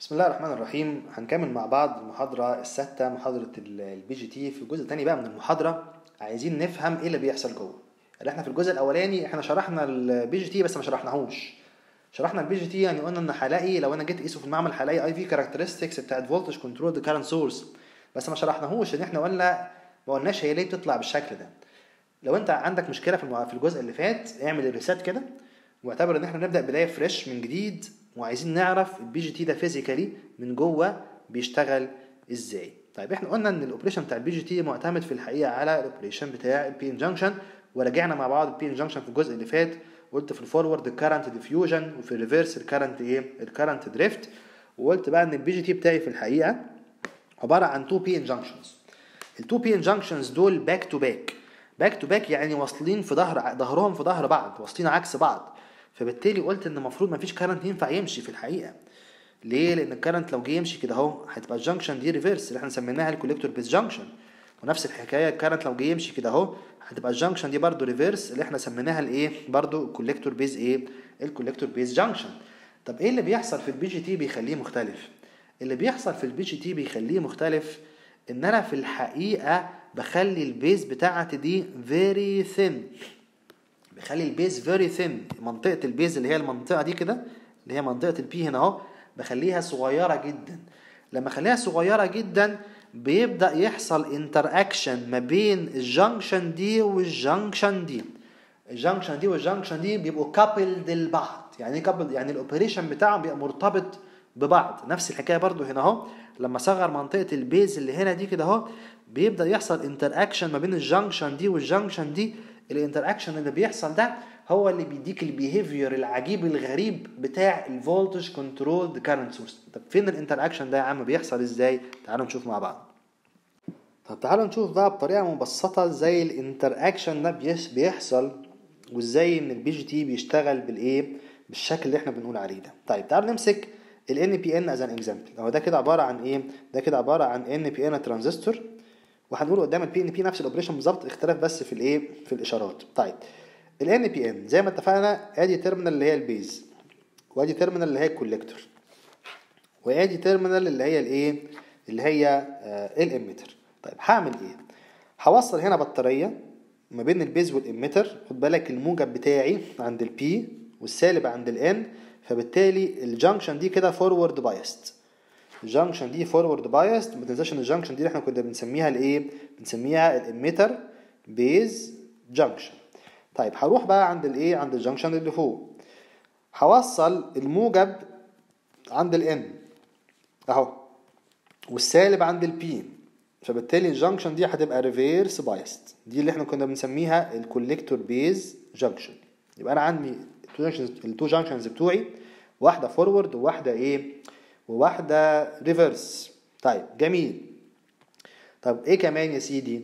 بسم الله الرحمن الرحيم هنكمل مع بعض المحاضرة السادسة محاضرة البي جي تي في الجزء الثاني بقى من المحاضرة عايزين نفهم ايه اللي بيحصل جوه يعني احنا في الجزء الاولاني احنا شرحنا البي جي تي بس ما شرحناهوش شرحنا البي جي تي يعني قلنا ان هلاقي لو انا جيت اقيسه في المعمل هلاقي اي في كاركترستكس بتاعت فولتج كنترول ذا كارنت سورس بس ما شرحناهوش ان احنا قلنا ما قلناش هي ليه بتطلع بالشكل ده لو انت عندك مشكله في المع- في الجزء اللي فات اعمل الريسات كده واعتبر ان احنا بنبدا بدايه فريش من جديد وعايزين نعرف البي جي تي ده فيزيكالي من جوه بيشتغل ازاي طيب احنا قلنا ان الاوبريشن بتاع البي جي تي معتمد في الحقيقه على الاوبريشن بتاع البي ان جنكشن وراجعنا مع بعض البي ان جنكشن في الجزء اللي فات قلت في الفورورد الكارنت ديفيوجن وفي الريفرس الكارنت ايه الكارنت دريفت وقلت بقى ان البي جي تي بتاعي في الحقيقه عباره عن تو بي ان جنكشنز التو بي ان جنكشنز دول باك تو باك باك تو باك يعني واصلين في ظهر ظهرهم في ظهر بعض واصلين عكس بعض فبالتالي قلت ان المفروض ما فيش كارنت ينفع يمشي في الحقيقه ليه لان الكارنت لو جه يمشي كده اهو هتبقى الجنكشن دي ريفرس اللي احنا سميناها الكوليكتور بيس جنكشن ونفس الحكايه الكارنت لو جه يمشي كده اهو هتبقى الجنكشن دي برضو ريفرس اللي احنا سميناها الايه برضو الكوليكتور بيز ايه الكوليكتور بيز جنكشن طب ايه اللي بيحصل في البي جي تي بيخليه مختلف اللي بيحصل في البي جي تي بيخليه مختلف ان انا في الحقيقه بخلي البيز بتاعتي دي فيري ثين بخلي البيز فيري ثين منطقه البيز اللي هي المنطقه دي كده اللي هي منطقه البي هنا اهو بخليها صغيره جدا لما اخليها صغيره جدا بيبدا يحصل انتر اكشن ما بين الجنكشن دي والجنكشن دي الجنكشن دي والجنكشن دي بيبقوا كابلد لبعض يعني ايه كابلد يعني الاوبريشن بتاعهم بيبقى مرتبط ببعض نفس الحكايه برضو هنا اهو لما صغر منطقه البيز اللي هنا دي كده اهو بيبدا يحصل انتر اكشن ما بين الجنكشن دي والجنكشن دي الانتر اكشن اللي بيحصل ده هو اللي بيديك البيهيفير العجيب الغريب بتاع الفولتج كنترول كارنت سورس طب فين الانتر اكشن ده يا عم بيحصل ازاي تعالوا نشوف مع بعض طب تعالوا نشوف بقى بطريقه مبسطه ازاي الانتر اكشن ده بيس- بيحصل وازاي ان البي جي تي بيشتغل بالايه بالشكل اللي احنا بنقول عليه ده طيب تعالوا نمسك ال بي ان از ان اكزامبل هو ده كده عباره عن ايه ده كده عباره عن ان بي ان ترانزستور وهنقول قدام البي ان بي نفس الاوبريشن بالظبط اختلاف بس في الايه في الاشارات طيب ال بي ان زي ما اتفقنا ادي تيرمينال اللي هي البيز وادي تيرمينال اللي هي الكوليكتور وادي تيرمينال اللي هي الايه اللي هي آه الاميتر طيب هعمل ايه هوصل هنا بطاريه ما بين البيز والاميتر خد بالك الموجب بتاعي عند البي والسالب عند الان فبالتالي الجنكشن دي كده فورورد بايست الجنكشن دي فورورد بايست ما تنساش ان الجنكشن دي اللي احنا كنا بنسميها الايه بنسميها الاميتر بيز جنكشن طيب هروح بقى عند الايه عند الجنكشن اللي فوق هوصل الموجب عند الان اهو والسالب عند البي فبالتالي الجنكشن دي هتبقى ريفيرس بايست دي اللي احنا كنا بنسميها الكوليكتور بيز جنكشن يبقى انا عندي التو جنكشنز بتوعي واحده فورورد وواحده ايه وواحده ريفيرس طيب جميل طب ايه كمان يا سيدي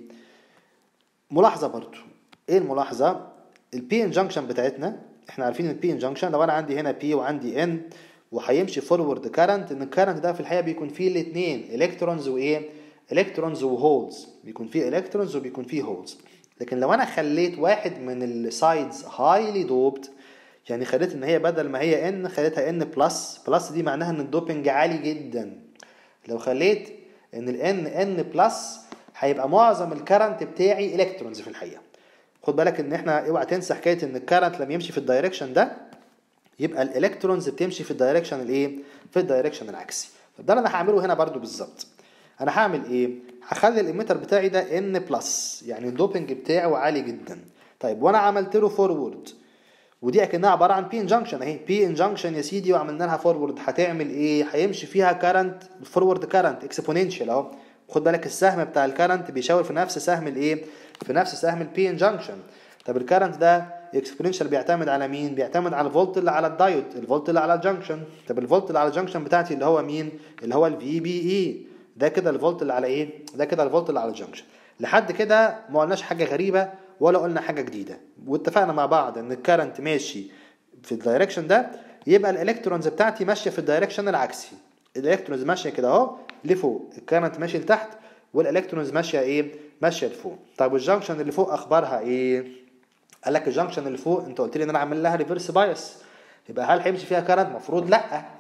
ملاحظه برضو ايه الملاحظه البي ان جنكشن بتاعتنا احنا عارفين البي ان جنكشن لو انا عندي هنا بي وعندي ان وهيمشي فورورد كارنت ان الكارنت ده في الحقيقه بيكون فيه الاثنين الكترونز وايه الكترونز وهولز بيكون فيه الكترونز وبيكون فيه هولز لكن لو انا خليت واحد من السايدز هايلي دوبد يعني خليت ان هي بدل ما هي ان خليتها ان بلس بلس دي معناها ان الدوبنج عالي جدا لو خليت ان الان ان بلس هيبقى معظم الكرنت بتاعي الكترونز في الحقيقه خد بالك ان احنا اوعى تنسى حكايه ان الكرنت لما يمشي في الدايركشن ده يبقى الالكترونز بتمشي في الدايركشن الايه في الدايركشن العكسي فده اللي انا هعمله هنا برضو بالظبط انا هعمل ايه هخلي الاميتر بتاعي ده ان بلس يعني الدوبنج بتاعه عالي جدا طيب وانا عملت له فورورد ودي اكنها عباره عن بي انجنكشن اهي بي انجنكشن يا سيدي وعملنا لها فورورد هتعمل ايه هيمشي فيها كارنت فورورد كارنت اكسبوننشال اهو خد بالك السهم بتاع الكارنت بيشاور في نفس سهم الايه في نفس سهم البي انجنكشن طب الكارنت ده اكسبوننشال بيعتمد على مين بيعتمد على الفولت اللي على الدايود الفولت اللي على الجنكشن طب الفولت اللي على الجنكشن بتاعتي اللي هو مين اللي هو الفي بي اي ده كده الفولت اللي على ايه ده كده الفولت اللي على الجنكشن لحد كده ما قلناش حاجه غريبه ولا قلنا حاجه جديده واتفقنا مع بعض ان الكارنت ماشي في الدايركشن ده يبقى الالكترونز بتاعتي ماشيه في الدايركشن العكسي الالكترونز ماشيه كده اهو لفوق الكارنت ماشي لتحت والالكترونز ماشيه ايه ماشيه لفوق طب والجنكشن اللي فوق اخبارها ايه قال لك الجنكشن اللي فوق انت قلت لي ان انا عامل لها ريفرس بايس يبقى هل هيمشي فيها كارنت المفروض لا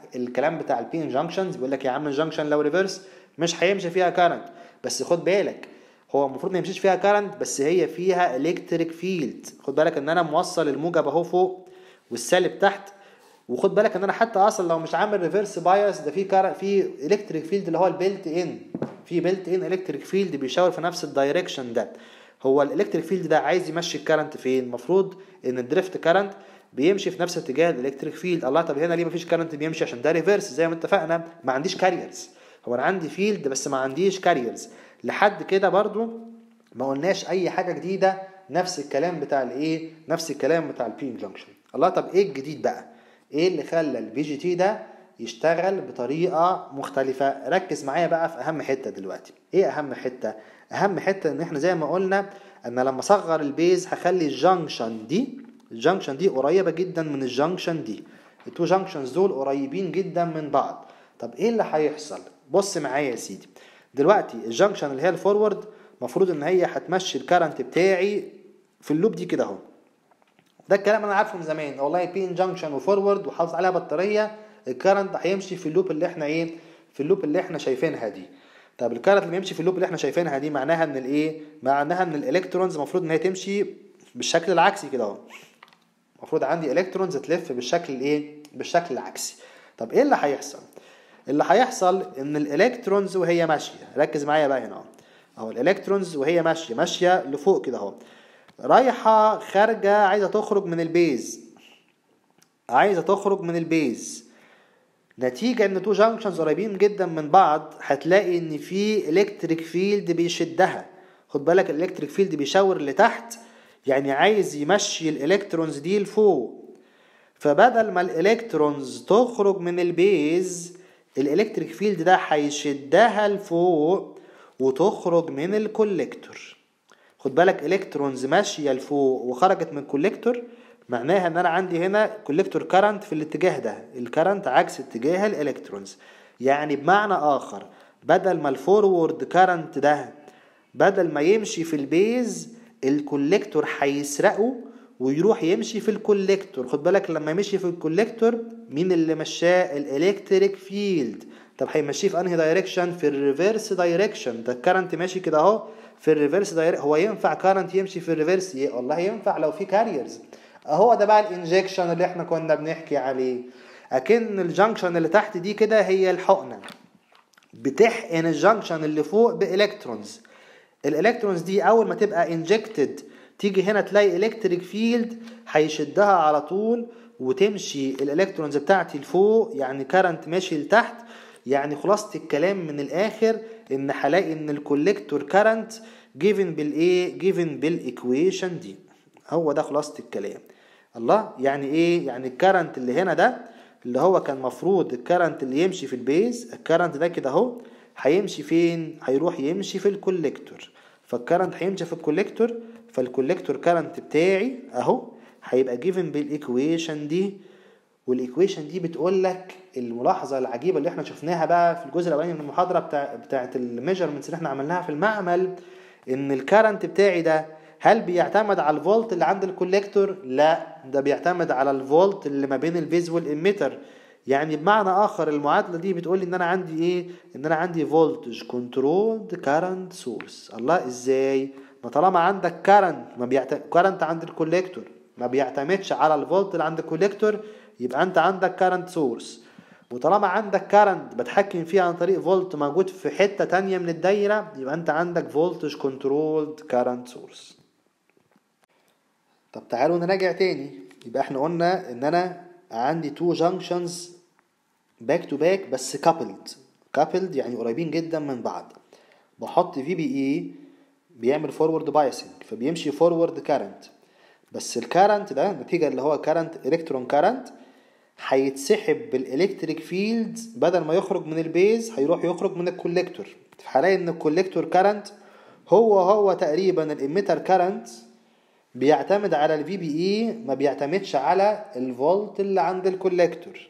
الكلام بتاع البي انجنكشنز بيقول لك يا عم الجنكشن لو ريفرس مش هيمشي فيها كارنت بس خد بالك هو المفروض ما يمشيش فيها كارنت بس هي فيها الكتريك فيلد خد بالك ان انا موصل الموجب اهو فوق والسالب تحت وخد بالك ان انا حتى اصلا لو مش عامل ريفرس بايس ده في كار في الكتريك فيلد اللي هو البيلت ان في بيلت ان الكتريك فيلد بيشاور في نفس الدايركشن ده هو الالكتريك فيلد ده عايز يمشي الكرنت فين المفروض ان الدريفت كرنت بيمشي في نفس اتجاه الالكتريك فيلد الله طب هنا ليه مفيش كرنت بيمشي عشان ده ريفرس زي ما اتفقنا ما عنديش كاريرز هو انا عندي فيلد بس ما عنديش كاريرز لحد كده برضو ما قلناش اي حاجه جديده نفس الكلام بتاع الايه نفس الكلام بتاع البي جنكشن الله طب ايه الجديد بقى ايه اللي خلى البي جي تي ده يشتغل بطريقه مختلفه ركز معايا بقى في اهم حته دلوقتي ايه اهم حته اهم حته ان احنا زي ما قلنا ان لما اصغر البيز هخلي الجنكشن دي الجنكشن دي قريبه جدا من الجنكشن دي التو جنكشنز دول قريبين جدا من بعض طب ايه اللي هيحصل بص معايا يا سيدي دلوقتي الجنكشن اللي هي الفورورد المفروض ان هي هتمشي الكرنت بتاعي في اللوب دي كده اهو ده الكلام انا عارفه من زمان والله بي ان جنكشن وفورورد وحاطط عليها بطاريه الكرنت هيمشي في اللوب اللي احنا ايه في اللوب اللي احنا شايفينها دي طب الكرنت اللي بيمشي في اللوب اللي احنا شايفينها دي معناها ان الايه معناها ان الالكترونز المفروض ان هي تمشي بالشكل العكسي كده اهو المفروض عندي الكترونز تلف بالشكل الايه بالشكل العكسي طب ايه اللي هيحصل اللي هيحصل ان الالكترونز وهي ماشيه ركز معايا بقى هنا اهو اهو الالكترونز وهي ماشيه ماشيه لفوق كده اهو رايحه خارجه عايزه تخرج من البيز عايزه تخرج من البيز نتيجة ان تو جانكشنز قريبين جدا من بعض هتلاقي ان في الكتريك فيلد بيشدها خد بالك الالكتريك فيلد بيشاور لتحت يعني عايز يمشي الالكترونز دي لفوق فبدل ما الالكترونز تخرج من البيز الالكتريك فيلد ده هيشدها لفوق وتخرج من الكوليكتور خد بالك الكترونز ماشيه لفوق وخرجت من الكوليكتور معناها ان انا عندي هنا كوليكتور كارنت في الاتجاه ده الكارنت عكس اتجاه الالكترونز يعني بمعنى اخر بدل ما الفورورد كارنت ده بدل ما يمشي في البيز الكوليكتور هيسرقه ويروح يمشي في الكوليكتور خد بالك لما يمشي في الكوليكتور مين اللي مشاه الالكتريك فيلد طب هيمشيه في انهي دايركشن في الريفرس دايركشن ده الكرنت ماشي كده اهو في الريفرس دايركشن هو ينفع كرنت يمشي في الريفرس والله ينفع لو في كاريرز هو ده بقى الانجكشن اللي احنا كنا بنحكي عليه اكن الجنكشن اللي تحت دي كده هي الحقنه بتحقن الجنكشن اللي فوق بالكترونز الالكترونز دي اول ما تبقى انجكتد تيجي هنا تلاقي الكتريك فيلد هيشدها على طول وتمشي الالكترونز بتاعتي لفوق يعني كارنت ماشي لتحت يعني خلاصة الكلام من الاخر ان هلاقي ان الكوليكتور كارنت جيفن بالايه جيفن بالايكويشن دي هو ده خلاصة الكلام الله يعني ايه يعني الكرنت اللي هنا ده اللي هو كان مفروض الكرنت اللي يمشي في البيز الكرنت ده كده اهو هيمشي فين هيروح يمشي في الكوليكتور فالكرنت هيمشي في الكوليكتور فالكوليكتور كرنت بتاعي اهو هيبقى جيفن بالايكويشن دي والايكويشن دي بتقول لك الملاحظه العجيبه اللي احنا شفناها بقى في الجزء الاولاني من المحاضره بتاع بتاعه الميجرمنتس اللي احنا عملناها في المعمل ان الكرنت بتاعي ده هل بيعتمد على الفولت اللي عند الكوليكتور لا ده بيعتمد على الفولت اللي ما بين الفيز والاميتر يعني بمعنى اخر المعادله دي بتقول لي ان انا عندي ايه ان انا عندي فولتج كنترولد كارنت سورس الله ازاي ما طالما عندك كارنت ما بيعتمد كارنت عند الكوليكتور ما بيعتمدش على الفولت اللي عند الكوليكتور يبقى انت عندك كارنت سورس وطالما عندك كارنت بتحكم فيه عن طريق فولت موجود في حته تانية من الدايره يبقى انت عندك فولتج كنترولد كارنت سورس طب تعالوا نراجع تاني يبقى احنا قلنا ان انا عندي تو جانكشنز باك تو باك بس كابلد كابلد يعني قريبين جدا من بعض بحط في بي اي بيعمل فورورد بايسنج فبيمشي فورورد كارنت بس الكارنت ده نتيجة اللي هو كارنت الكترون كارنت هيتسحب بالالكتريك فيلد بدل ما يخرج من البيز هيروح يخرج من الكوليكتور هلاقي ان الكوليكتور كارنت هو هو تقريبا الاميتر كارنت بيعتمد على الفي بي اي ما بيعتمدش على الفولت اللي عند الكوليكتور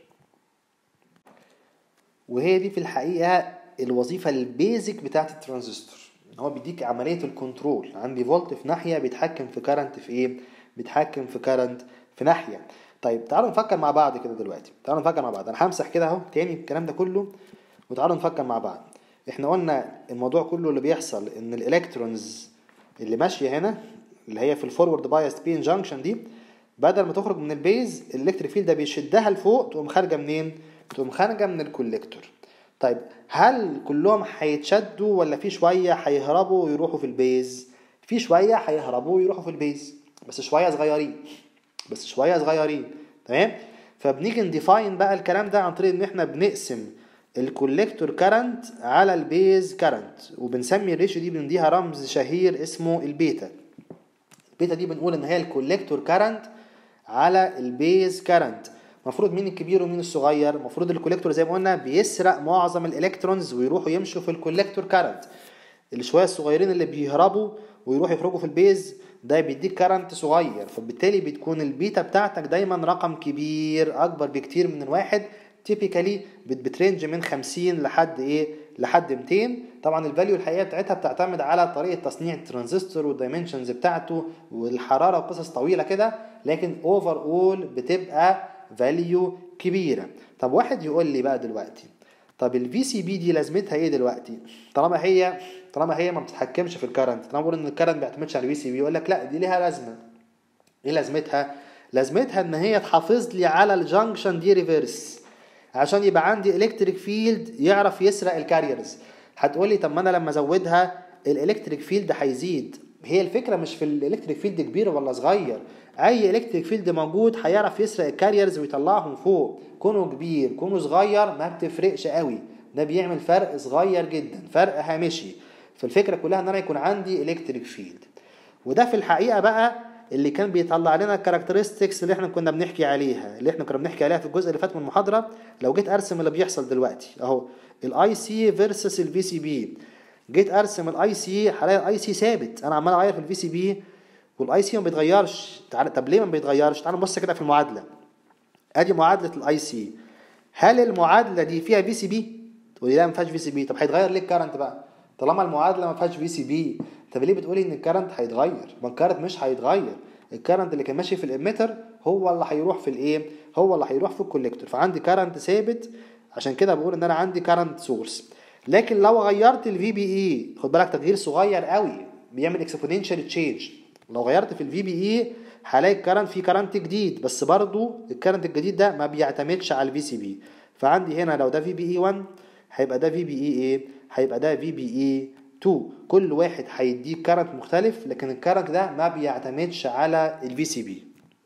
وهي دي في الحقيقة الوظيفة البيزك بتاعت الترانزستور هو بيديك عملية الكنترول عندي فولت في ناحية بيتحكم في كارنت في ايه بيتحكم في كارنت في ناحية طيب تعالوا نفكر مع بعض كده دلوقتي تعالوا نفكر مع بعض انا همسح كده اهو تاني الكلام ده كله وتعالوا نفكر مع بعض احنا قلنا الموضوع كله اللي بيحصل ان الالكترونز اللي ماشيه هنا اللي هي في الفورورد بايس بين جانكشن دي بدل ما تخرج من البيز الالكتريك فيلد ده بيشدها لفوق تقوم خارجه منين تقوم خارجه من الكوليكتور طيب هل كلهم هيتشدوا ولا في شويه هيهربوا ويروحوا في البيز في شويه هيهربوا ويروحوا في البيز بس شويه صغيرين بس شويه صغيرين تمام فبنيجي نديفاين بقى الكلام ده عن طريق ان احنا بنقسم الكوليكتور كارنت على البيز كارنت وبنسمي الريشيو دي بنديها رمز شهير اسمه البيتا البيتا دي بنقول ان هي الكوليكتور كارنت على البيز كارنت المفروض مين الكبير ومين الصغير المفروض الكوليكتور زي ما قلنا بيسرق معظم الالكترونز ويروحوا يمشوا في الكوليكتور كارنت اللي شويه الصغيرين اللي بيهربوا ويروحوا يخرجوا في البيز ده بيديك كارنت صغير فبالتالي بتكون البيتا بتاعتك دايما رقم كبير اكبر بكتير من الواحد تيبيكالي بترينج من 50 لحد ايه لحد 200 طبعا الفاليو الحقيقيه بتاعتها بتعتمد على طريقه تصنيع الترانزستور والدايمنشنز بتاعته والحراره وقصص طويله كده لكن اوفر اول بتبقى فاليو كبيره طب واحد يقول لي بقى دلوقتي طب الفي سي بي دي لازمتها ايه دلوقتي طالما هي طالما هي ما بتتحكمش في الكرنت طالما بقول ان الكرنت ما بيعتمدش على الفي سي بي يقول لك لا دي ليها لازمه ايه لازمتها لازمتها ان هي تحافظ لي على الجنكشن دي ريفرس عشان يبقى عندي الكتريك فيلد يعرف يسرق الكاريرز هتقول لي طب ما انا لما ازودها الالكتريك فيلد هيزيد هي الفكره مش في الالكتريك فيلد كبير ولا صغير اي الكتريك فيلد موجود هيعرف يسرق الكاريرز ويطلعهم فوق كونه كبير كونه صغير ما بتفرقش قوي ده بيعمل فرق صغير جدا فرق هامشي فالفكره كلها ان انا يكون عندي الكتريك فيلد وده في الحقيقه بقى اللي كان بيطلع لنا الكاركترستكس اللي احنا كنا بنحكي عليها اللي احنا كنا بنحكي عليها في الجزء اللي فات من المحاضره لو جيت ارسم اللي بيحصل دلوقتي اهو الاي سي فيرسس الفي سي بي جيت ارسم الاي سي هلاقي الاي سي ثابت انا عمال اغير في الفي سي بي والاي سي ما بيتغيرش تعال طب ليه ما بيتغيرش تعال نبص كده في المعادله ادي معادله الاي سي هل المعادله دي فيها في سي بي تقولي لا ما فيهاش في سي بي طب هيتغير ليه الكرنت بقى طالما المعادله ما فيهاش في سي بي طب ليه بتقولي ان الكرنت هيتغير ما الكرنت مش هيتغير الكرنت اللي كان ماشي في الاميتر هو اللي هيروح في الايه هو اللي هيروح في الكوليكتور فعندي كرنت ثابت عشان كده بقول ان انا عندي كرنت سورس لكن لو غيرت الفي بي اي خد بالك تغيير صغير قوي بيعمل اكسبوننشال تشينج لو غيرت في الفي بي اي هلاقي الكرنت في كرنت جديد بس برضو الكرنت الجديد ده ما بيعتمدش على الفي سي بي فعندي هنا لو ده في بي اي 1 هيبقى ده في بي اي ايه هيبقى ده في بي اي 2 كل واحد هيديك كرنت مختلف لكن الكرنت ده ما بيعتمدش على الفي سي بي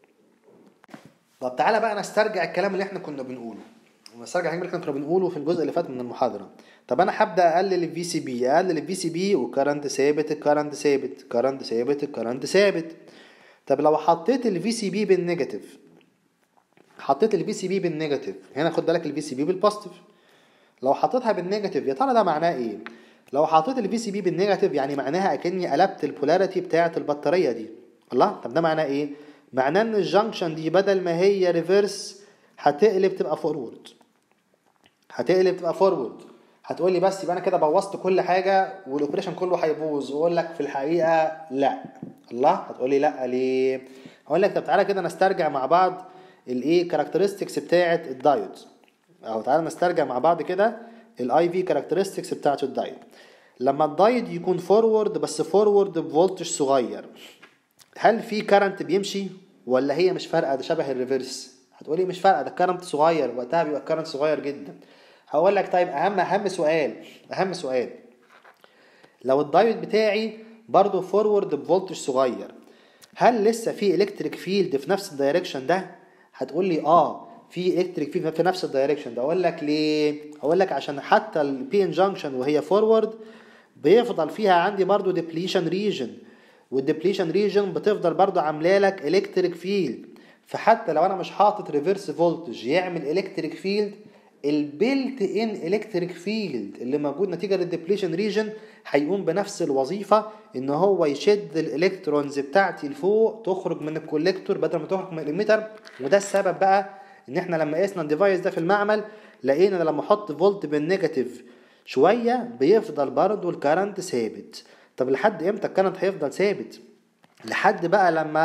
طب تعالى بقى نسترجع الكلام اللي احنا كنا بنقوله نسترجع الكلام اللي احنا كنا بنقوله في الجزء اللي فات من المحاضره طب انا هبدا اقلل الفي سي بي اقلل الفي سي بي والكرنت ثابت الكرنت ثابت الكرنت ثابت الكرنت ثابت طب لو حطيت الفي سي بي بالنيجاتيف حطيت الفي سي بي بالنيجاتيف هنا خد بالك الفي سي بي بالبوزيتيف لو حطيتها بالنيجاتيف يا ترى ده معناه ايه لو حطيت الفي سي بي بالنيجاتيف يعني معناها اكني قلبت البولاريتي بتاعه البطاريه دي الله طب ده معناه ايه معناه ان الجنكشن دي بدل ما هي ريفرس هتقلب تبقى فورورد هتقلب تبقى فورورد هتقول لي بس يبقى انا كده بوظت كل حاجه والاوبريشن كله هيبوظ واقول لك في الحقيقه لا الله هتقول لي لا ليه هقول لك طب تعالى كده نسترجع مع بعض الايه كاركترستكس بتاعه الدايود اهو تعالى نسترجع مع بعض كده الاي في كاركترستكس بتاعه الدايود لما الدايود يكون فورورد بس فورورد بفولتج صغير هل في كارنت بيمشي ولا هي مش فارقه ده شبه الريفرس هتقولي مش فارقه ده كارنت صغير وقتها بيبقى كارنت صغير جدا هقول لك طيب اهم اهم سؤال اهم سؤال لو الدايود بتاعي برضه فورورد بفولتج صغير هل لسه في الكتريك فيلد في نفس الدايركشن ده هتقول لي اه في الكتريك فيلد في نفس الدايركشن ده اقول لك ليه اقول لك عشان حتى البي ان جانكشن وهي فورورد بيفضل فيها عندي برضه ديبليشن ريجن والديبليشن ريجن بتفضل برضه عامله لك الكتريك فيلد فحتى لو انا مش حاطط ريفرس فولتج يعمل الكتريك فيلد البيلت ان الكتريك فيلد اللي موجود نتيجه للديبليشن ريجن هيقوم بنفس الوظيفه ان هو يشد الالكترونز بتاعتي لفوق تخرج من الكوليكتور بدل ما تخرج من الاميتر وده السبب بقى ان احنا لما قسنا الديفايس ده في المعمل لقينا لما احط فولت بالنيجاتيف شويه بيفضل برضه الكرنت ثابت طب لحد امتى الكرنت هيفضل ثابت لحد بقى لما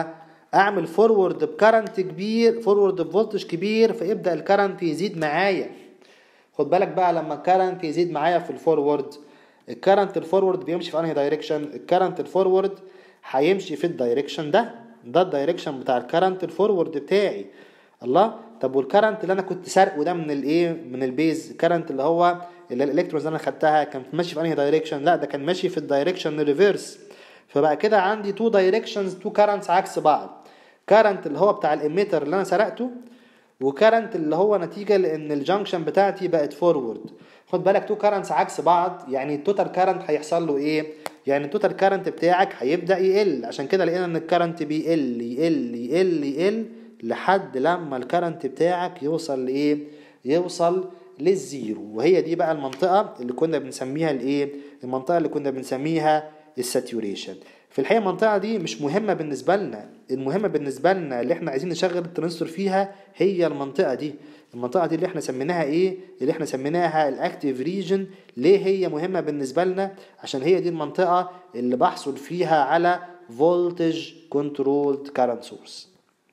اعمل فورورد بكرنت كبير فورورد بفولتج كبير فيبدا الكرنت يزيد معايا خد بالك بقى لما الكرنت يزيد معايا في الفورورد الكرنت الفورورد بيمشي في انهي دايركشن الكرنت الفورورد هيمشي في الدايركشن ده ده الدايركشن بتاع الكرنت الفورورد بتاعي الله طب والكرنت اللي انا كنت سارقه ده من الايه من البيز الكرنت اللي هو اللي الالكترونز اللي انا خدتها كان ماشي في انهي دايركشن لا ده كان ماشي في الدايركشن الريفرس فبقى كده عندي تو دايركشنز تو كرنتس عكس بعض كرنت اللي هو بتاع الاميتر اللي انا سرقته وكرنت اللي هو نتيجه لان الجنكشن بتاعتي بقت فورورد خد بالك تو كرنتس عكس بعض يعني التوتال كرنت هيحصل له ايه يعني التوتال كرنت بتاعك هيبدا يقل عشان كده لقينا ان الكرنت بيقل يقل يقل يقل لحد لما الكرنت بتاعك يوصل لايه يوصل للزيرو وهي دي بقى المنطقه اللي كنا بنسميها الايه المنطقه اللي كنا بنسميها الساتوريشن في الحقيقه المنطقه دي مش مهمه بالنسبه لنا المهمه بالنسبه لنا اللي احنا عايزين نشغل الترانزستور فيها هي المنطقه دي المنطقه دي اللي احنا سميناها ايه اللي احنا سميناها الاكتيف ريجن ليه هي مهمه بالنسبه لنا عشان هي دي المنطقه اللي بحصل فيها على فولتج كنترولد كارنت سورس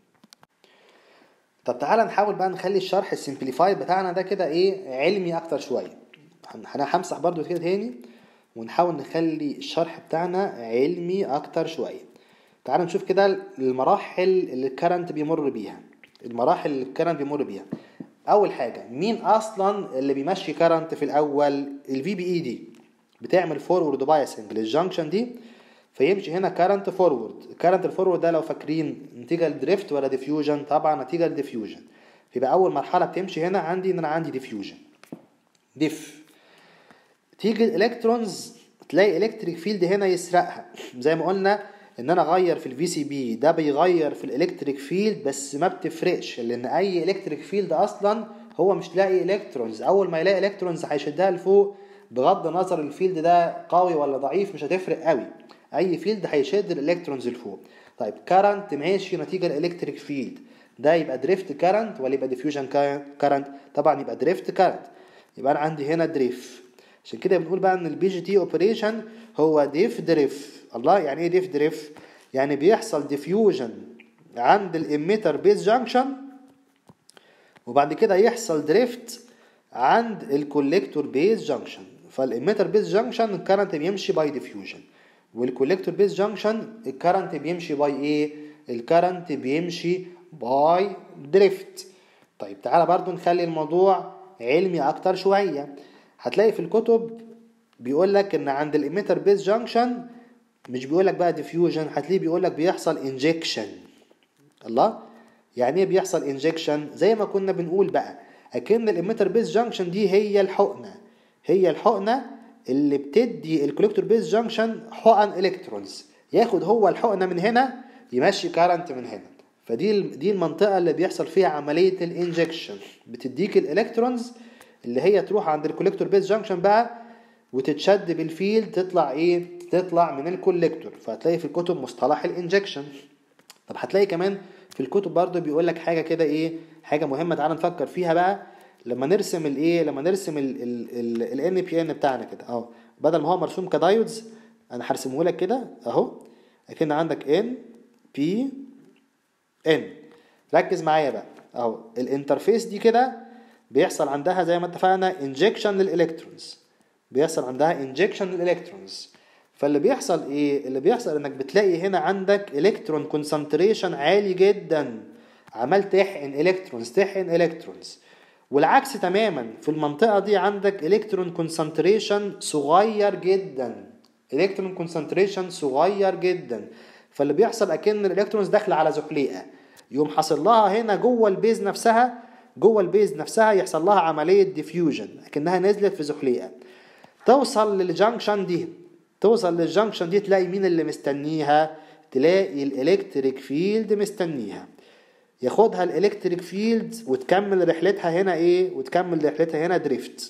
طب تعالى نحاول بقى نخلي الشرح السمبليفايد بتاعنا ده كده ايه علمي اكتر شويه انا همسح برضو كده تاني ونحاول نخلي الشرح بتاعنا علمي اكتر شويه تعال نشوف كده المراحل اللي الكرنت بيمر بيها المراحل اللي الكرنت بيمر بيها اول حاجه مين اصلا اللي بيمشي كرنت في الاول الفي بي اي دي بتعمل فورورد بايسنج للجنكشن دي فيمشي هنا كرنت فورورد الكرنت الفورورد ده لو فاكرين نتيجه لدريفت ولا ديفيوجن طبعا نتيجه لديفيوجن يبقى اول مرحله بتمشي هنا عندي ان انا عندي ديفيوجن ديف تيجي الالكترونز تلاقي الكتريك فيلد هنا يسرقها زي ما قلنا ان انا اغير في الفي سي بي ده بيغير في الالكتريك فيلد بس ما بتفرقش لان اي الكتريك فيلد اصلا هو مش لاقي الكترونز اول ما يلاقي الكترونز هيشدها لفوق بغض النظر الفيلد ده قوي ولا ضعيف مش هتفرق قوي اي فيلد هيشد الالكترونز لفوق طيب كارنت ماشي نتيجه الالكتريك فيلد ده يبقى دريفت كارنت ولا يبقى ديفيوجن كارنت طبعا يبقى دريفت كارنت يبقى انا عندي هنا دريف عشان كده بنقول بقى ان البي جي تي اوبريشن هو ديف دريف الله يعني ايه ديف دريف يعني بيحصل ديفيوجن عند الاميتر بيز جانكشن وبعد كده يحصل دريفت عند الكوليكتور بيز جانكشن فالاميتر بيز جانكشن الكرنت بيمشي باي ديفيوجن والكوليكتور بيز جانكشن الكرنت بيمشي باي ايه الكرنت بيمشي باي دريفت طيب تعالى برضو نخلي الموضوع علمي اكتر شويه هتلاقي في الكتب بيقول لك ان عند الاميتر بيز جانكشن مش بيقول لك بقى ديفيوجن هتلاقيه بيقول لك بيحصل انجكشن الله يعني ايه بيحصل انجكشن زي ما كنا بنقول بقى اكن الاميتر بيز جانكشن دي هي الحقنه هي الحقنه اللي بتدي الكوليكتور بيز جانكشن حقن الكترونز ياخد هو الحقنه من هنا يمشي كارنت من هنا فدي دي المنطقه اللي بيحصل فيها عمليه الانجكشن بتديك الالكترونز اللي هي تروح عند الكوليكتور بيز جانكشن بقى وتتشد بالفيلد تطلع ايه تطلع من الكوليكتور فهتلاقي في الكتب مصطلح الانجكشن طب هتلاقي كمان في الكتب برضو بيقول لك حاجه كده ايه حاجه مهمه تعال نفكر فيها بقى لما نرسم الايه لما نرسم الان بي ان بتاعنا كده اهو بدل ما هو مرسوم كدايودز انا هرسمه لك كده اهو اكن عندك ان بي ان ركز معايا بقى اهو الانترفيس دي كده بيحصل عندها زي ما اتفقنا انجكشن للالكترونز بيحصل عندها انجكشن للالكترونز فاللي بيحصل ايه اللي بيحصل انك بتلاقي هنا عندك الكترون كونسنتريشن عالي جدا عمال تحقن الكترونز تحقن الكترونز والعكس تماما في المنطقه دي عندك الكترون كونسنتريشن صغير جدا الكترون كونسنتريشن صغير جدا فاللي بيحصل اكن الالكترونز داخله على زحليقه يقوم حاصل لها هنا جوه البيز نفسها جوه البيز نفسها يحصل لها عمليه ديفيوجن اكنها نزلت في زحليقه توصل للجنكشن دي توصل للجنكشن دي تلاقي مين اللي مستنيها تلاقي الالكتريك فيلد مستنيها ياخدها الالكتريك فيلد وتكمل رحلتها هنا ايه وتكمل رحلتها هنا دريفت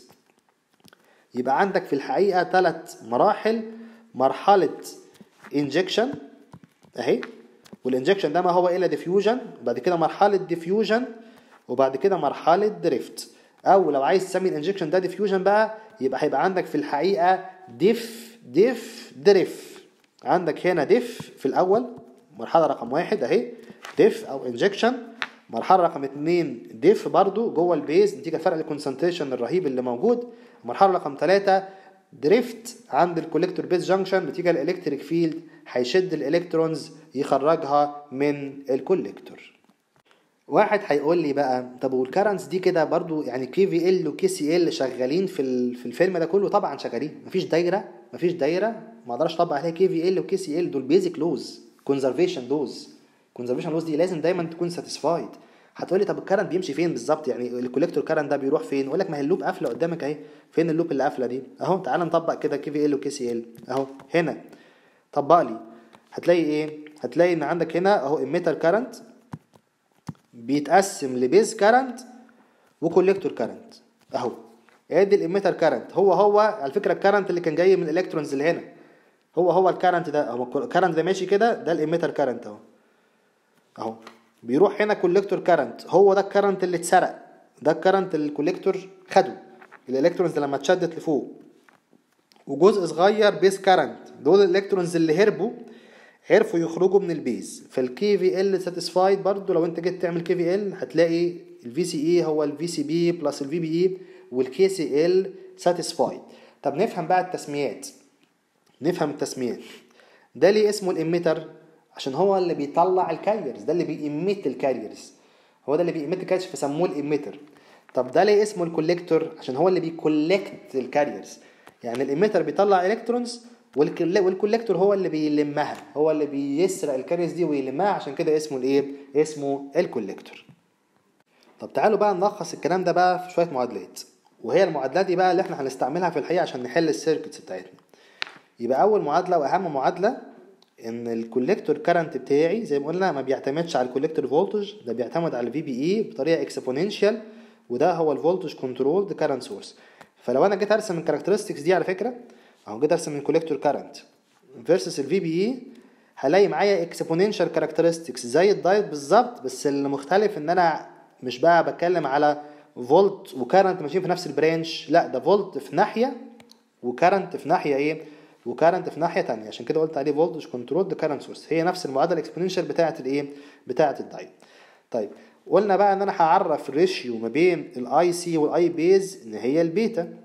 يبقى عندك في الحقيقه ثلاث مراحل مرحله انجكشن اهي والانجكشن ده ما هو الا ديفيوجن وبعد كده مرحله ديفيوجن وبعد كده مرحله دريفت او لو عايز تسمي الانجكشن ده ديفيوجن بقى يبقى هيبقى عندك في الحقيقه ديف ديف دريف عندك هنا ديف في الاول مرحله رقم واحد اهي ديف او انجكشن مرحله رقم اتنين ديف برضو جوه البيز نتيجه فرق الكونسنتريشن الرهيب اللي موجود مرحله رقم ثلاثة دريفت عند الكوليكتور بيز جانكشن نتيجه الالكتريك فيلد هيشد الالكترونز يخرجها من الكوليكتور واحد هيقول لي بقى طب والكرنتس دي كده برضو يعني كي في ال وكي سي ال شغالين في ال- في الفيلم ده كله طبعا شغالين مفيش دايره مفيش دايره ما اقدرش اطبق عليها كي في ال وكي سي ال دول بيزك لوز كونزرفيشن لوز كونزرفيشن لوز دي لازم دايما تكون ساتيسفايد هتقول لي طب الكرنت بيمشي فين بالظبط يعني الكوليكتور كرنت ده بيروح فين اقول لك ما هي اللوب قافله قدامك اهي فين اللوب اللي قافله دي اهو تعال نطبق كده كي في ال وكي سي ال اهو هنا طبق لي هتلاقي ايه هتلاقي ان عندك هنا اهو اميتر كرنت بيتقسم لبيز كارنت وكوليكتور كارنت اهو ادي الاميتر كارنت هو هو على فكره الكارنت اللي كان جاي من الالكترونز اللي هنا هو هو الكارنت ده اهو الكارنت ده ماشي كده ده الاميتر كارنت اهو اهو بيروح هنا كوليكتور كارنت هو ده الكارنت اللي اتسرق ده الكارنت اللي الكوليكتور خده الالكترونز لما اتشدت لفوق وجزء صغير بيز كارنت دول الالكترونز اللي هربوا عرفوا يخرجوا من البيز فالكي في ال ساتيسفايد برضو لو انت جيت تعمل كي في ال هتلاقي الفي سي اي هو الفي سي بي بلس الفي بي اي والكي سي ال ساتيسفايد طب نفهم بقى التسميات نفهم التسميات ده ليه اسمه الاميتر عشان هو اللي بيطلع الكاريرز ده اللي بيميت الكاريرز هو ده اللي بيميت الكاريرز فسموه الاميتر طب ده ليه اسمه الكوليكتور عشان هو اللي بيكولكت الكاريرز يعني الاميتر بيطلع الكترونز والكوليكتور هو اللي بيلمها هو اللي بيسرق الكاريرز دي ويلمها عشان كده اسمه الايه اسمه الكوليكتور طب تعالوا بقى نلخص الكلام ده بقى في شويه معادلات وهي المعادلات دي بقى اللي احنا هنستعملها في الحقيقه عشان نحل السيركتس بتاعتنا يبقى اول معادله واهم معادله ان الكوليكتور كارنت بتاعي زي ما قلنا ما بيعتمدش على الكوليكتور فولتج ده بيعتمد على الفي بي اي بطريقه اكسبوننشال وده هو الفولتج كنترول كارنت سورس فلو انا جيت ارسم الكاركترستكس دي على فكره اهو جيت ارسم الكوليكتور كارنت فيرسس الفي بي اي هلاقي معايا اكسبوننشال كاركترستكس زي الدايت بالظبط بس اللي مختلف ان انا مش بقى بتكلم على فولت وكارنت ماشيين في نفس البرانش لا ده فولت في ناحيه وكارنت في ناحيه ايه وكارنت في ناحيه تانية عشان كده قلت عليه فولتج كنترول ده كارنت سورس هي نفس المعادله الاكسبوننشال بتاعه الايه بتاعه الدايت طيب قلنا بقى ان انا هعرف ريشيو ما بين الاي سي والاي بيز ان هي البيتا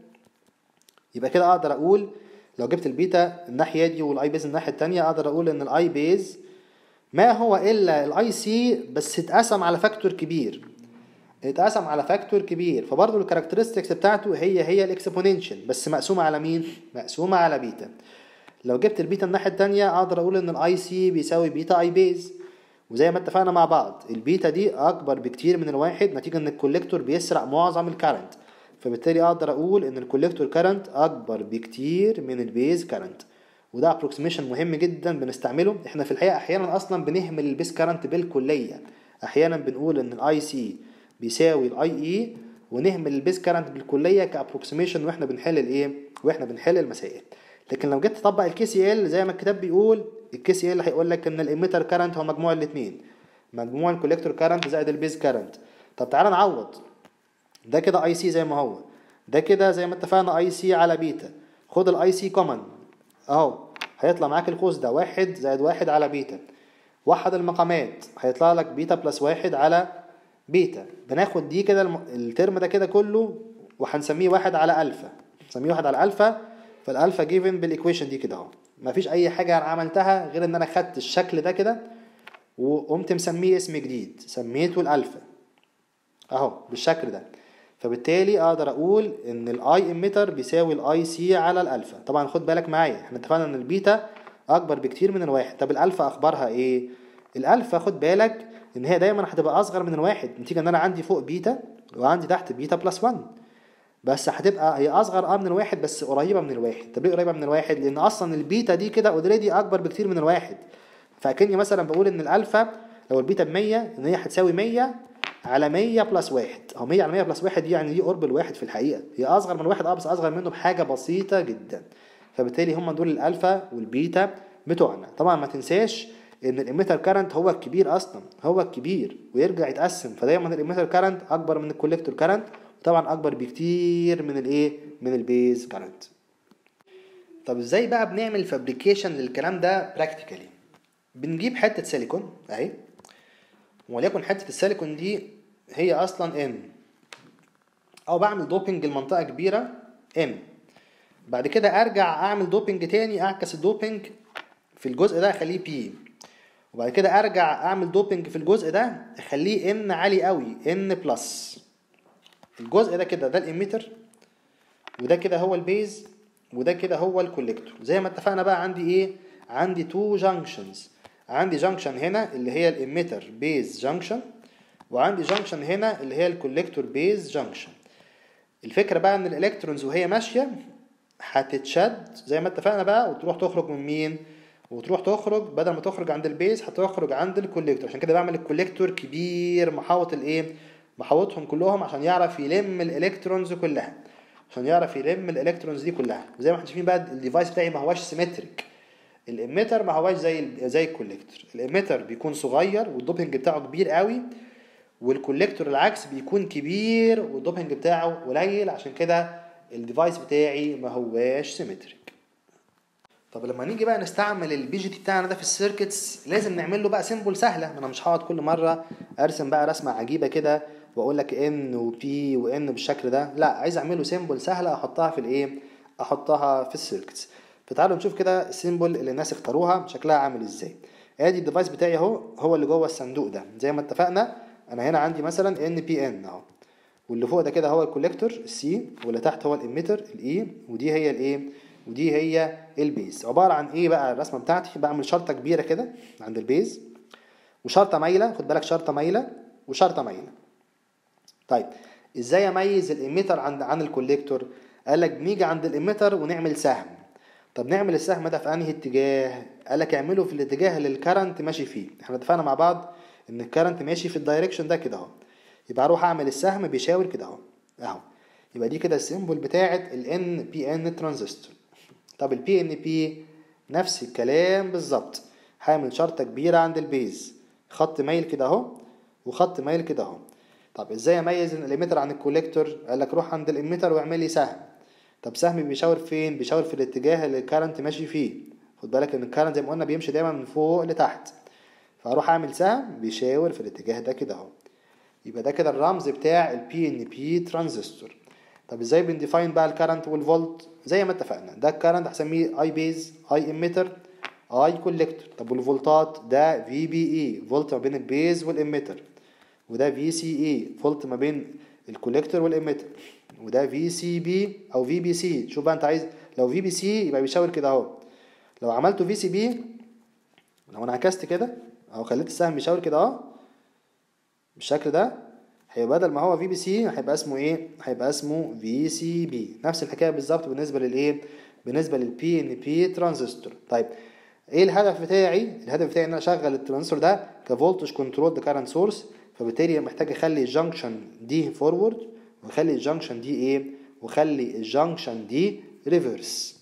يبقى كده اقدر اقول لو جبت البيتا الناحيه دي والاي بيز الناحيه التانية اقدر اقول ان الاي بيز ما هو الا الاي سي بس اتقسم على فاكتور كبير اتقسم على فاكتور كبير فبرضه الكاركترستكس بتاعته هي هي الاكسبوننشال بس مقسومه على مين مقسومه على بيتا لو جبت البيتا الناحيه التانية اقدر اقول ان الاي سي بيساوي بيتا اي بيز وزي ما اتفقنا مع بعض البيتا دي اكبر بكتير من الواحد نتيجه ان الكوليكتور بيسرق معظم الكارنت فبالتالي اقدر اقول ان الكوليكتور كارنت اكبر بكتير من البيز كارنت وده ابروكسيميشن مهم جدا بنستعمله احنا في الحقيقه احيانا اصلا بنهمل البيز كارنت بالكليه احيانا بنقول ان الاي سي بيساوي الاي اي ونهمل البيز كارنت بالكليه كابروكسيميشن واحنا بنحل الايه واحنا بنحل المسائل لكن لو جيت تطبق الكي سي ال زي ما الكتاب بيقول الكي سي ال هيقول لك ان الاميتر كارنت هو مجموع الاثنين مجموع الكوليكتور كارنت زائد البيز كارنت طب تعالى نعوض ده كده اي سي زي ما هو ده كده زي ما اتفقنا اي سي على بيتا خد الاي سي كومن اهو هيطلع معاك القوس ده واحد زائد واحد على بيتا وحد المقامات هيطلع لك بيتا بلس واحد على بيتا بناخد دي كده الم... الترم ده كده كله وهنسميه واحد على الفا نسميه واحد على الفا فالالفا جيفن بالايكويشن دي كده اهو مفيش اي حاجه انا عملتها غير ان انا خدت الشكل ده كده وقمت مسميه اسم جديد سميته الالفا اهو بالشكل ده فبالتالي اقدر اقول ان الاي اميتر بيساوي الاي سي على الالفا طبعا خد بالك معايا احنا اتفقنا ان البيتا اكبر بكتير من الواحد طب الالفا اخبارها ايه الالفا خد بالك ان هي دايما هتبقى اصغر من الواحد نتيجه ان انا عندي فوق بيتا وعندي تحت بيتا بلس 1 بس هتبقى هي اصغر اه من الواحد بس قريبه من الواحد طب ليه قريبه من الواحد لان اصلا البيتا دي كده اوريدي اكبر بكتير من الواحد فاكني مثلا بقول ان الالفا لو البيتا ب 100 ان هي هتساوي 100 على 100 بلس 1 او 100 على 100 بلس 1 دي يعني دي قرب الواحد في الحقيقه هي اصغر من الواحد اه بس اصغر منه بحاجه بسيطه جدا فبالتالي هم دول الالفا والبيتا بتوعنا طبعا ما تنساش ان الاميتر كارنت هو الكبير اصلا هو الكبير ويرجع يتقسم فدايما الاميتر كارنت اكبر من الكوليكتور كارنت وطبعا اكبر بكتير من الايه من البيز كارنت طب ازاي بقى بنعمل فابريكيشن للكلام ده براكتيكالي بنجيب حته سيليكون اهي وليكن حته السيليكون دي هي اصلا ان او بعمل دوبنج لمنطقه كبيره ام بعد كده ارجع اعمل دوبنج تاني اعكس الدوبنج في الجزء ده اخليه بي وبعد كده ارجع اعمل دوبنج في الجزء ده اخليه ان عالي قوي ان بلس الجزء ده كده ده الاميتر وده كده هو البيز وده كده هو الكوليكتور زي ما اتفقنا بقى عندي ايه عندي تو جانكشنز عندي جانكشن هنا اللي هي الاميتر بيز جانكشن وعندي جانكشن هنا اللي هي الكوليكتور بيز جانكشن الفكره بقى ان الالكترونز وهي ماشيه هتتشد زي ما اتفقنا بقى وتروح تخرج من مين وتروح تخرج بدل ما تخرج عند البيز هتخرج عند الكوليكتور عشان كده بعمل الكوليكتور كبير محاوط الايه محاوطهم كلهم عشان يعرف يلم الالكترونز كلها عشان يعرف يلم الالكترونز دي كلها زي ما احنا شايفين بقى الديفايس بتاعي ما هواش سيمتريك الاميتر ما هواش زي زي الكوليكتور الاميتر بيكون صغير والدوبنج بتاعه كبير قوي والكوليكتور العكس بيكون كبير والدوبنج بتاعه قليل عشان كده الديفايس بتاعي ما هواش سيمتريك طب لما نيجي بقى نستعمل البي جي تي بتاعنا ده في السيركتس لازم نعمل له بقى سيمبل سهله انا مش هقعد كل مره ارسم بقى رسمه عجيبه كده واقول لك ان وبي وان بالشكل ده لا عايز اعمله سيمبل سهله احطها في الايه احطها في السيركتس فتعالوا نشوف كده السيمبل اللي الناس اختاروها شكلها عامل ازاي ادي الديفايس بتاعي اهو هو اللي جوه الصندوق ده زي ما اتفقنا انا هنا عندي مثلا ان بي ان اهو واللي فوق ده كده هو الكوليكتور السي واللي تحت هو الاميتر الاي ودي هي الايه ودي هي البيز عباره عن ايه بقى الرسمه بتاعتي بعمل شرطه كبيره كده عند البيز وشرطه مايله خد بالك شرطه مايله وشرطه مايله طيب ازاي اميز الاميتر عن عن الكوليكتور قال لك بنيجي عند الاميتر ونعمل سهم طب نعمل السهم ده في انهي اتجاه قال لك اعمله في الاتجاه اللي الكرنت ماشي فيه احنا اتفقنا مع بعض ان الكرنت ماشي في الدايركشن ده كده اهو يبقى اروح اعمل السهم بيشاور كده اهو اهو يبقى دي كده السيمبل بتاعه الان بي ان ترانزستور طب البي ان بي نفس الكلام بالظبط هعمل شرطه كبيره عند البيز خط مايل كده اهو وخط مايل كده اهو طب ازاي اميز الاميتر عن الكوليكتور قال لك روح عند الاميتر واعمل لي سهم طب سهم بيشاور فين بيشاور في الاتجاه اللي الكارنت ماشي فيه خد بالك ان الكارنت زي ما قلنا بيمشي دايما من فوق لتحت فاروح اعمل سهم بيشاور في الاتجاه ده كده اهو يبقى ده كده الرمز بتاع البي ان بي ترانزستور طب ازاي بنديفاين بقى الكارنت والفولت زي ما اتفقنا ده الكارنت هسميه اي بيز اي اميتر اي كوليكتور طب والفولتات ده في بي اي فولت ما بين البيز والاميتر وده في سي اي فولت ما بين الكوليكتور والاميتر وده في سي بي او في بي سي شوف بقى انت عايز لو في بي سي يبقى بيشاور كده اهو لو عملته في سي بي لو انا عكست كده او خليت السهم بيشاور كده اهو بالشكل ده هيبقى بدل ما هو في بي سي هيبقى اسمه ايه هيبقى اسمه في سي بي نفس الحكايه بالظبط بالنسبه للايه بالنسبه للبي ان بي ترانزستور طيب ايه الهدف بتاعي الهدف بتاعي ان انا اشغل الترانزستور ده كفولتج كنترول ده كارنت سورس فبالتالي محتاج اخلي الجنكشن دي فورورد واخلي الجنكشن دي ايه واخلي الجنكشن دي ريفرس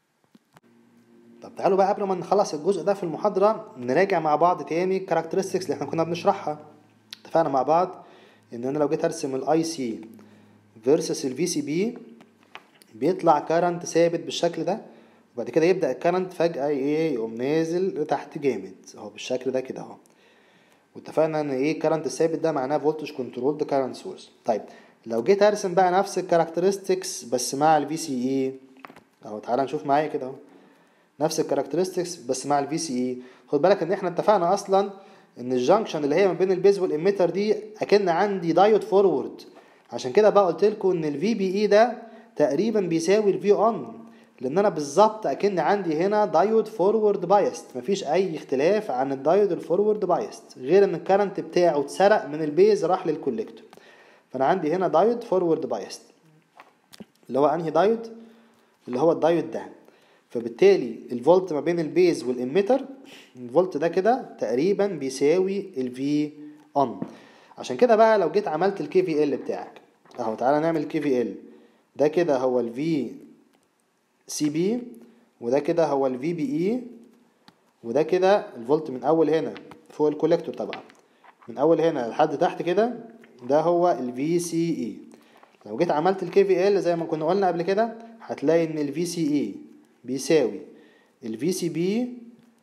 طب تعالوا بقى قبل ما نخلص الجزء ده في المحاضره نراجع مع بعض تاني الكاركترستكس اللي احنا كنا بنشرحها اتفقنا مع بعض ان انا لو جيت ارسم الاي سي فيرسس الفي سي بي بيطلع كارنت ثابت بالشكل ده وبعد كده يبدا الكارنت فجاه ايه يقوم نازل لتحت جامد اهو بالشكل ده كده اهو واتفقنا ان ايه الكارنت الثابت ده معناه فولتج كنترول ده كارنت سورس طيب لو جيت ارسم بقى نفس الكاركترستكس بس مع الفي سي اي اهو تعالى نشوف معايا كده اهو نفس الكاركترستكس بس مع الفي سي اي خد بالك ان احنا اتفقنا اصلا ان الجنكشن اللي هي ما بين البيز والاميتر دي اكن عندي دايود فورورد عشان كده بقى قلت لكم ان الفي بي اي ده تقريبا بيساوي الفي اون لان انا بالظبط اكن عندي هنا دايود فورورد بايست مفيش اي اختلاف عن الدايود الفورورد بايست غير ان الكرنت بتاعه اتسرق من البيز راح للكوليكتور فانا عندي هنا دايود فورورد بايست اللي هو انهي دايود اللي هو الدايود ده فبالتالي الفولت ما بين البيز والاميتر الفولت ده كده تقريبا بيساوي الفي اون عشان كده بقى لو جيت عملت الكي في ال بتاعك اهو تعالى نعمل الكي في ال ده كده هو الفي سي بي وده كده هو الفي بي اي وده كده الفولت من اول هنا فوق الكوليكتور طبعا من اول هنا لحد تحت كده ده هو الفي سي اي لو جيت عملت الكي في ال زي ما كنا قلنا قبل كده هتلاقي ان الفي سي اي بيساوي الفي سي بي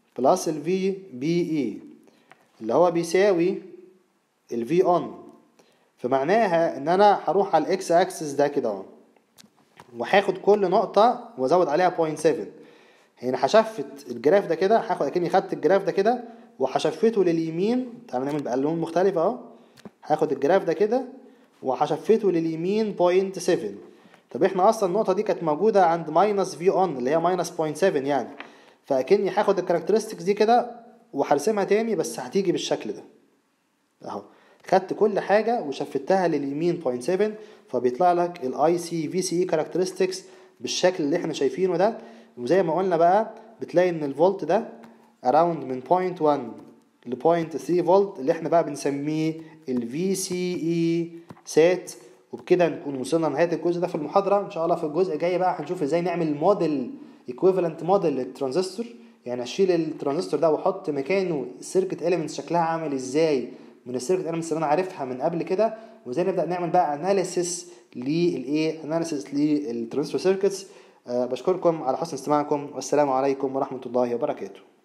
بلس ال في بي اي اللي هو بيساوي ال في اون فمعناها ان انا هروح على الاكس اكسس ده كده اهو وهاخد كل نقطة وازود عليها 0.7 هنا هشفت الجراف ده كده هاخد اكني خدت الجراف ده كده وهشفته لليمين تعالى نعمل بألوان مختلفة اهو هاخد الجراف ده كده وهشفته لليمين 0.7 طب احنا اصلا النقطة دي كانت موجودة عند ماينس في اون اللي هي ماينس 0.7 يعني فاكني هاخد الكاركترستكس دي كده وهرسمها تاني بس هتيجي بالشكل ده اهو خدت كل حاجة وشفتها لليمين 0.7 فبيطلع لك الاي سي في سي اي كاركترستكس بالشكل اللي احنا شايفينه ده وزي ما قلنا بقى بتلاقي ان الفولت ده اراوند من 0.1 ل 0.3 فولت اللي احنا بقى بنسميه الفي سي اي سات وبكده نكون وصلنا لنهايه الجزء ده في المحاضره ان شاء الله في الجزء الجاي بقى هنشوف ازاي نعمل موديل ايكويفالنت موديل للترانزستور يعني اشيل الترانزستور ده واحط مكانه السيركت اليمنتس شكلها عامل ازاي من السيركت اليمنتس اللي انا عارفها من قبل كده وازاي نبدا نعمل بقى اناليسيس للايه اناليسيس للترانزستور سيركتس أه بشكركم على حسن استماعكم والسلام عليكم ورحمه الله وبركاته